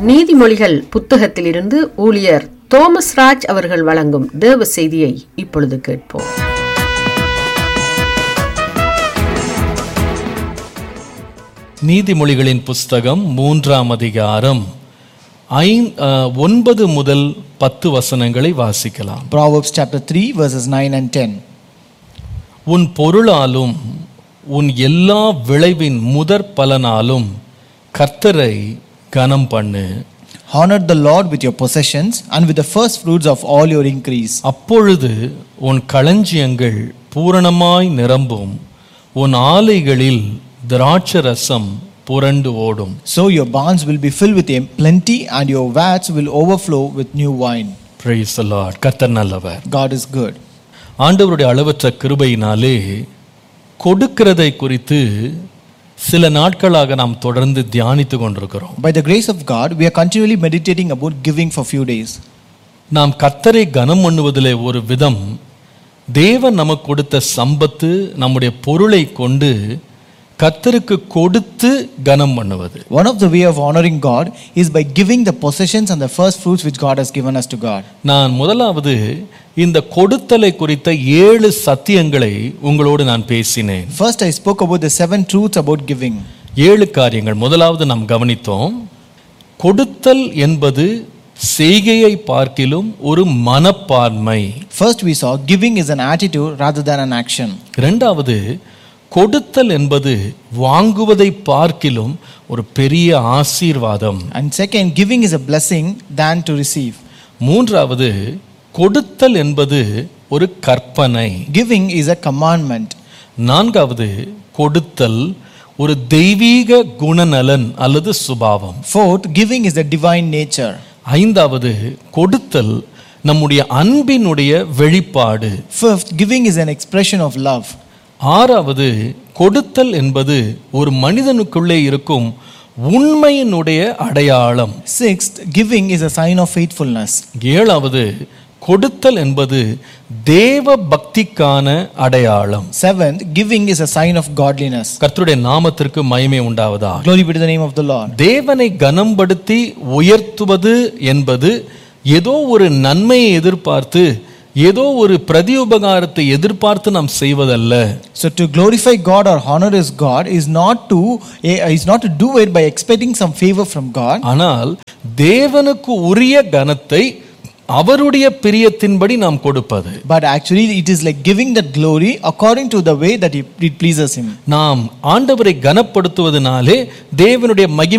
நீதிமொழிகள் புத்தகத்திலிருந்து ஊழியர் தோமஸ் ராஜ் அவர்கள் வழங்கும் தேவ செய்தியை இப்பொழுது கேட்போம் நீதிமொழிகளின் புஸ்தகம் மூன்றாம் அதிகாரம் ஐந் அஹ், ஒன்பது முதல் பத்து வசனங்களை வாசிக்கலாம் Proverbs chapter 3, verses 9 and 10. உன் பொருளாலும் உன் எல்லா விளைவின் முதற் பலனாலும் கர்த்தரை கனம் பண்ணு Honor the Lord with your possessions and with the first fruits of all your increase. அப்பொழுது உன் களஞ்சியங்கள் பூரணமாய் நிரம்பும் உன் ஆலைகளில் திராட்சரசம் புரண்டு ஓடும் So your barns will be filled with plenty and your vats will overflow with new wine. Praise the Lord கர்த்தர் நல்லவர் God is good. ஆண்டவருடைய அளவற்ற கிருபையினாலே கொடுக்கிறதை குறித்து சில நாட்களாக நாம் தொடர்ந்து தியானித்து கொண்டிருக்கிறோம் By the grace of God, we are continually meditating about giving for few days. நாம் கர்த்தரை கனம் பண்ணுவதிலே ஒரு விதம் தேவன் நமக்கு கொடுத்த சம்பத்து நம்முடைய பொருளை கொண்டு கர்த்தருக்கு கொடுத்து கனம் பண்ணுவது One of the way of honoring God is by giving the possessions and the first fruits which God has given us to God. நான் முதலாவது இந்த கொடுத்தலை குறித்த ஏழு சத்தியங்களை உங்களோடு நான் பேசினேன் First, I spoke about the seven truths about giving. ஏழு காரியங்கள் முதலாவது நாம் கவனித்தோம் கொடுத்தல் என்பது செய்கையை பார்க்கிலும் ஒரு மனப்பான்மை First, we saw giving is an attitude rather than an action. இரண்டாவது கொடுத்தல் என்பது வாங்குவதை பார்க்கிலும் ஒரு பெரிய ஆசீர்வாதம் And second, giving is a blessing than to receive. மூன்றாவது கொடுத்தல் என்பது ஒரு கற்பனை Giving is a commandment. நான்காவது கொடுத்தல் ஒரு தெய்வீக குணநலன் அல்லது சுபாவம் Fourth, giving is a divine nature. ஐந்தாவது கொடுத்தல் நம்முடைய அன்பினுடைய வெளிப்பாடு Fifth, giving is an expression of love. ஆறாவது கொடுத்தல் என்பது ஒரு மனிதனுக்குள்ளே இருக்கும் உண்மையினுடைய அடையாளம் Sixth, giving is a sign of faithfulness. ஏழாவது கொடுத்தல் என்பது தேவ பக்திக்கான அடையாளம் Seventh, giving is a sign of godliness. கர்த்தருடைய நாமத்திற்கு மகிமை உண்டாவதா Glory be to the name of the Lord. தேவனை கனம்படுத்தி உயர்த்துவது என்பது ஏதோ ஒரு நன்மையை எதிர்பார்த்து ஏதோ ஒரு பிரதியுபகாரத்தை எதிர்பார்த்து நாம் செய்வதல்ல So to glorify God or honor His God is not to eh, is not to do it by expecting some favor from God, ஆனால் தேவனுக்கு உரிய கனத்தை அவருடைய பிரியத்தின்படி நாம் கொடுப்பது but actually it is like giving that glory according to the way that it it pleases Him. நாம் ஆண்டவரை கனப்படுத்துவதனாலே தேவனுடைய மகிமை